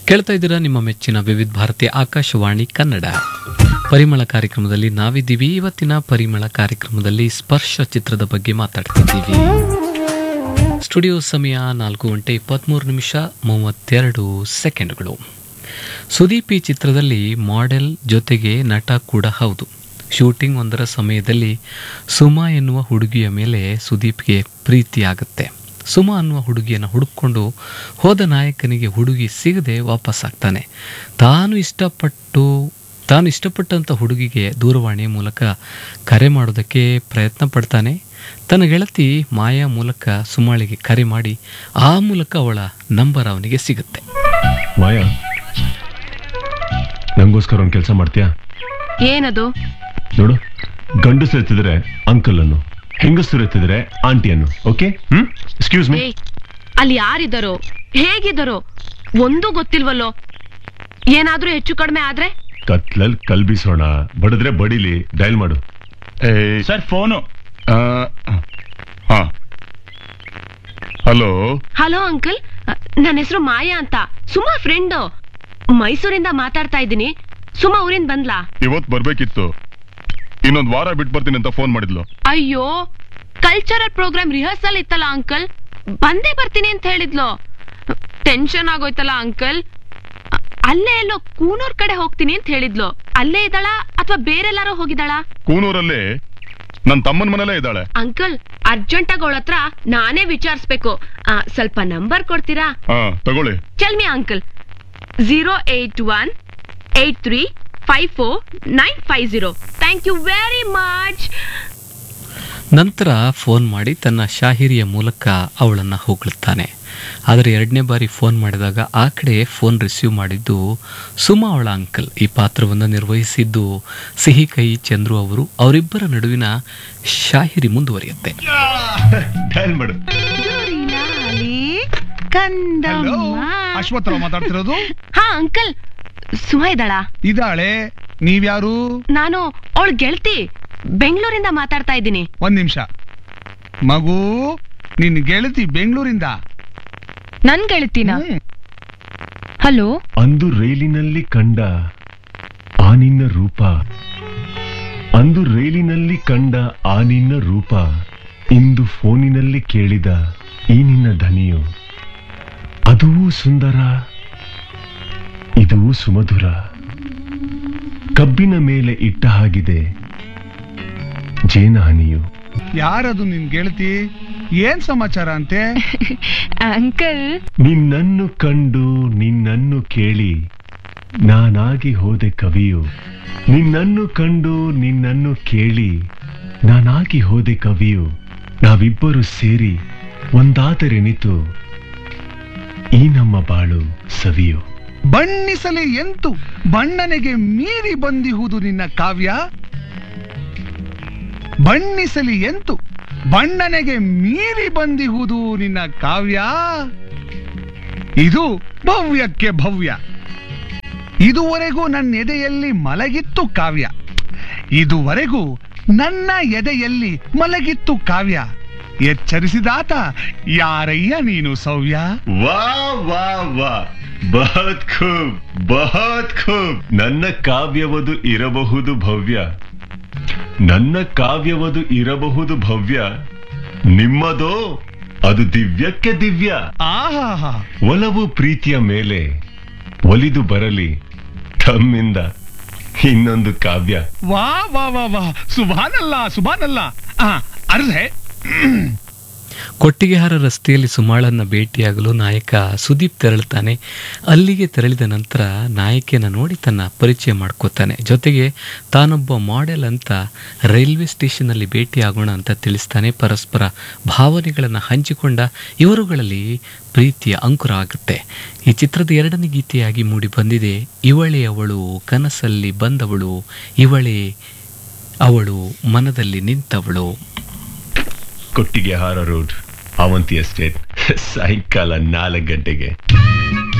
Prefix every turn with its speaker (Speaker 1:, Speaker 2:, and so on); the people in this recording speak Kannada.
Speaker 1: ಕೇಳ್ತಾ ಇದ್ದೀರಾ ನಿಮ್ಮ ಮೆಚ್ಚಿನ ವಿವಿಧ ಭಾರತಿ ಆಕಾಶವಾಣಿ ಕನ್ನಡ ಪರಿಮಳ ಕಾರ್ಯಕ್ರಮದಲ್ಲಿ ನಾವಿದ್ದೀವಿ ಇವತ್ತಿನ ಪರಿಮಳ ಕಾರ್ಯಕ್ರಮದಲ್ಲಿ ಸ್ಪರ್ಶ ಚಿತ್ರದ ಬಗ್ಗೆ ಮಾತಾಡ್ತಿದ್ದೀವಿ ಸ್ಟುಡಿಯೋ ಸಮಯ ನಾಲ್ಕು ಗಂಟೆ ಇಪ್ಪತ್ತ್ಮೂರು ನಿಮಿಷ ಮೂವತ್ತೆರಡು ಸೆಕೆಂಡ್ಗಳು ಸುದೀಪ್ ಈ ಚಿತ್ರದಲ್ಲಿ ಮಾಡೆಲ್ ಜೊತೆಗೆ ನಟ ಕೂಡ ಹೌದು ಶೂಟಿಂಗ್ ಒಂದರ ಸಮಯದಲ್ಲಿ ಸುಮಾ ಎನ್ನುವ ಹುಡುಗಿಯ ಮೇಲೆ ಸುದೀಪ್ಗೆ ಪ್ರೀತಿಯಾಗುತ್ತೆ ಸುಮಾ ಅನ್ನುವ ಹುಡುಗಿಯನ್ನು ಹುಡುಕೊಂಡು ಹೋದ ನಾಯಕನಿಗೆ ಹುಡುಗಿ ಸಿಗದೆ ವಾಪಸ್ಸಾಗ್ತಾನೆ ತಾನು ಇಷ್ಟಪಟ್ಟು ತಾನು ಇಷ್ಟಪಟ್ಟಂಥ ಹುಡುಗಿಗೆ ದೂರವಾಣಿಯ ಮೂಲಕ ಕರೆ ಮಾಡೋದಕ್ಕೆ ಪ್ರಯತ್ನ ಪಡ್ತಾನೆ ತನ್ನ ಗೆಳತಿ ಮಾಯಾ ಮೂಲಕ ಸುಮಾಳಿಗೆ ಕರೆ ಮಾಡಿ ಆ ಮೂಲಕ ಅವಳ ನಂಬರ್ ಅವನಿಗೆ ಸಿಗುತ್ತೆ
Speaker 2: ಮಾಯಾ ನಂಗೋಸ್ಕರ ಒಂದು ಕೆಲಸ ಮಾಡ್ತೀಯಾ
Speaker 3: ಏನದು
Speaker 2: ನೋಡು ಗಂಡಸರು ಎತ್ತಿದ್ರೆ ಅಂಕಲ್ ಅನ್ನು ಹೆಂಗಸರು ಎತ್ತಿದ್ರೆ ಆಂಟಿ ಅನ್ನು ಓಕೆ ಹ್ಮ್ ಎಕ್ಸ್ಕ್ಯೂಸ್ ಮೀ
Speaker 3: ಏಯ್ ಅಲ್ಲಿ ಯಾರಿದ್ದಾರೋ ಹೇಗಿದ್ದಾರೋ ಒಂದು ಗೊತ್ತಿಲ್ವಲ್ಲೋ ಏನಾದ್ರೂ ಹೆಚ್ಚು ಕಡಿಮೆ ಆದ್ರೆ
Speaker 2: ಕತ್ಲಲ್ ಕಲ್ಬಿಸೋಣ ಬಡಿದ್ರೆ ಬಡಿಲಿ ಡೈಲ್ ಮಾಡು
Speaker 4: ಸರ್ ಫೋನು ಹಾ ಹಲೋ
Speaker 3: ಹಲೋ ಅಂಕಲ್ ನನ್ನ ಹೆಸರು ಮಾಯಾ ಅಂತ ಸುಮಾ ಫ್ರೆಂಡು ಮೈಸೂರಿಂದ ಮಾತಾಡ್ತಾ ಇದ್ದೀನಿ ಸುಮಾ ಊರಿಂದ ಬಂದ್ಲಾ
Speaker 4: ಇವತ್ ಬರ್ಬೇಕಿತ್ತು ಇನ್ನೊಂದ್ ವಾರ ಬಿಟ್ಟು ಬರ್ತೀನಿ ಅಂತ ಫೋನ್ ಮಾಡಿದ್ಲು
Speaker 3: ಅಯ್ಯೋ ಕಲ್ಚರಲ್ ಪ್ರೋಗ್ರಾಮ್ ರಿಹರ್ಸಲ್ ಇತ್ತಲ್ಲ ಅಂಕಲ್ ಬಂದೇ ಬರ್ತೀನಿ ಅಂತ ಹೇಳಿದ್ಲು ಟೆನ್ಷನ್ ಆಗೋಯ್ತಲ್ಲ ಅಂಕಲ್ ಅ- ಅಲ್ಲೇ ಎಲ್ಲೋ ಕೂನೂರ್ ಕಡೆ ಹೋಗ್ತೀನಿ ಅಂತ ಹೇಳಿದ್ಲು ಅಲ್ಲೇ ಇದ್ದಾಳಾ ಅಥವಾ ಬೇರೆಲ್ಲಾರೋ ಹೋಗಿದ್ದಾಳಾ
Speaker 4: ಕೂನೂರಲ್ಲಿ ನನ್ ತಮ್ಮನ ಮನೇಲೇ ಇದ್ದಾಳೆ
Speaker 3: ಅಂಕಲ್ ಅರ್ಜೆಂಟ್ ಆಗಿ ಅವಳ ಹತ್ರ ನಾನೇ ವಿಚಾರಿಸ್ಬೇಕು ಆ, ಸ್ವಲ್ಪ ನಂಬರ್ ಕೊಡ್ತೀರಾ
Speaker 4: ಹಾ ತಗೊಳ್ಳಿ
Speaker 3: ಚಲ್ ಮಿ uncle zero eight one eight three five four nine five zero thank you very much
Speaker 1: ನಂತರ ಫೋನ್ ಮಾಡಿ ತನ್ನ ಶಾಹಿರಿಯ ಮೂಲಕ ಅವಳನ್ನು ಹೊಗಳುತ್ತಾನೆ ಆದರೆ ಎರಡನೇ ಬಾರಿ ಫೋನ್ ಮಾಡಿದಾಗ ಆ ಕಡೆ ಫೋನ್ ರಿಸೀವ್ ಮಾಡಿದ್ದು ಸುಮಾ ಅವಳ ಅಂಕಲ್ ಈ ಪಾತ್ರವನ್ನು ನಿರ್ವಹಿಸಿದ್ದು ಸಿಹಿ ಕೈ ಚಂದ್ರು ಅವರು ಅವರಿಬ್ಬರ ನಡುವಿನ ಶಾಹಿರಿ ಮುಂದುವರಿಯುತ್ತೆ
Speaker 2: ಡೈಲ್ ಮಾಡು
Speaker 5: ಹಲೋ ಅಶ್ವತ್ಥರಾವ್ ಮಾತಾಡ್ತಿರೋದು
Speaker 3: ಹಾ ಅಂಕಲ್ ಸುಮಾ ಇದ್ದಾಳಾ
Speaker 5: ಇದಾಳೆ ನೀವ್ಯಾರು
Speaker 3: ನಾನು ಅವಳ ಗೆಳತಿ ಬೆಂಗಳೂರಿಂದ ಮಾತಾಡ್ತಾ ಇದ್ದೀನಿ
Speaker 5: ಒಂದ್ ನಿಮಿಷ ಮಗು ನಿನ್ ಗೆಳತಿ ಬೆಂಗಳೂರಿಂದ
Speaker 6: ನನ್ ಗೆಳತಿನ
Speaker 5: ಹ್ಮ್.
Speaker 6: ಹಲೋ
Speaker 2: ಅಂದು ರೈಲಿನಲ್ಲಿ ಕಂಡ ಆ ನಿನ್ನ ರೂಪ ಅಂದು ರೈಲಿನಲ್ಲಿ ಕಂಡ ಆ ನಿನ್ನ ರೂಪ ಇಂದು ಫೋನಿನಲ್ಲಿ ಕೇಳಿದ ಈ ನಿನ್ನ ಧನಿಯು ಅದೂ ಸುಂದರ ಇದೂ ಸುಮಧುರ ಕಬ್ಬಿನ ಮೇಲೆ ಇಟ್ಟ ಹಾಗಿದೆ ಜೇನ ಹನಿಯು
Speaker 5: ಯಾರದು ನಿನ್ ಗೆಳತಿ ಏನ್ ಸಮಾಚಾರ ಅಂತೆ
Speaker 6: ಅಂಕಲ್
Speaker 2: ನಿನ್ನನ್ನು ಕಂಡು ನಿನ್ನನ್ನು ಕೇಳಿ ನಾನಾಗಿ ಹೋದೆ ಕವಿಯು ನಿನ್ನನ್ನು ಕಂಡು ನಿನ್ನನ್ನು ಕೇಳಿ ನಾನಾಗಿ ಹೋದೆ ಕವಿಯು ನಾವಿಬ್ಬರು ಸೇರಿ ಒಂದಾದರೆನಿತು ಈ ನಮ್ಮ ಬಾಳು ಸವಿಯು
Speaker 5: ಬಣ್ಣಿಸಲಿ ಎಂತು ಬಣ್ಣನೆಗೆ ಮೀರಿ ಬಂದಿಹುದು ನಿನ್ನ ಕಾವ್ಯ ಬಣ್ಣಿಸಲಿ ಎಂತು ಬಣ್ಣನೆಗೆ ಮೀರಿ ಬಂದಿಹುದು ನಿನ್ನ ಕಾವ್ಯ ಇದು ಭವ್ಯಕ್ಕೆ ಭವ್ಯ ಇದುವರೆಗೂ ನನ್ನ ಎದೆಯಲ್ಲಿ ಮಲಗಿತ್ತು ಕಾವ್ಯ ಇದುವರೆಗೂ ನನ್ನ ಎದೆಯಲ್ಲಿ ಮಲಗಿತ್ತು ಕಾವ್ಯ ಎಚ್ಚರಿಸಿದಾತ ಯಾರಯ್ಯ ನೀನು ಸೌವ್ಯ
Speaker 2: ವಾ ವಾ ವಾ ಬಹತ್ ಖೂಬ್ ಬಹತ್ ಖೂಬ್ ನನ್ನ ಕಾವ್ಯವದು ಇರಬಹುದು ಭವ್ಯ ನನ್ನ ಕಾವ್ಯವದು ಇರಬಹುದು ಭವ್ಯ ನಿಮ್ಮದೋ ಅದು ದಿವ್ಯಕ್ಕೆ ದಿವ್ಯ
Speaker 5: ಆಹಾ
Speaker 2: ಒಲವು ಪ್ರೀತಿಯ ಮೇಲೆ ಒಲಿದು ಬರಲಿ ತಮ್ಮಿಂದ ಇನ್ನೊಂದು ಕಾವ್ಯ
Speaker 5: ವಾ ವಾ ವಾ ವಾ ಸುಭಾನಲ್ಲ ಸುಭಾನಲ್ಲ ಆ ಅರ್ಧೆ
Speaker 1: ಕೊಟ್ಟಿಗೆಹಾರ ರಸ್ತೆಯಲ್ಲಿ ಸುಮಾಳನ್ನ ಭೇಟಿಯಾಗಲು ನಾಯಕ ಸುದೀಪ್ ತೆರಳುತ್ತಾನೆ ಅಲ್ಲಿಗೆ ತೆರಳಿದ ನಂತರ ನಾಯಕಿಯನ್ನು ನೋಡಿ ತನ್ನ ಪರಿಚಯ ಮಾಡ್ಕೋತಾನೆ ಜೊತೆಗೆ ತಾನೊಬ್ಬ ಮಾಡೆಲ್ ಅಂತ ರೈಲ್ವೆ ಸ್ಟೇಷನ್ನಲ್ಲಿ ಭೇಟಿಯಾಗೋಣ ಅಂತ ತಿಳಿಸ್ತಾನೆ ಪರಸ್ಪರ ಭಾವನೆಗಳನ್ನು ಹಂಚಿಕೊಂಡ ಇವರುಗಳಲ್ಲಿ ಪ್ರೀತಿಯ ಅಂಕುರ ಆಗುತ್ತೆ ಈ ಚಿತ್ರದ ಎರಡನೇ ಗೀತೆಯಾಗಿ ಮೂಡಿ ಬಂದಿದೆ ಇವಳೇ ಅವಳು ಕನಸಲ್ಲಿ ಬಂದವಳು ಇವಳೇ ಅವಳು ಮನದಲ್ಲಿ ನಿಂತವಳು
Speaker 2: ಕೊಟ್ಟಿಗೆ ಹಾರ ರೋಡ್ ಅವಂತಿ ಎಸ್ಟೇಟ್ ಸಾಯಂಕಾಲ ನಾಲ್ಕು ಗಂಟೆಗೆ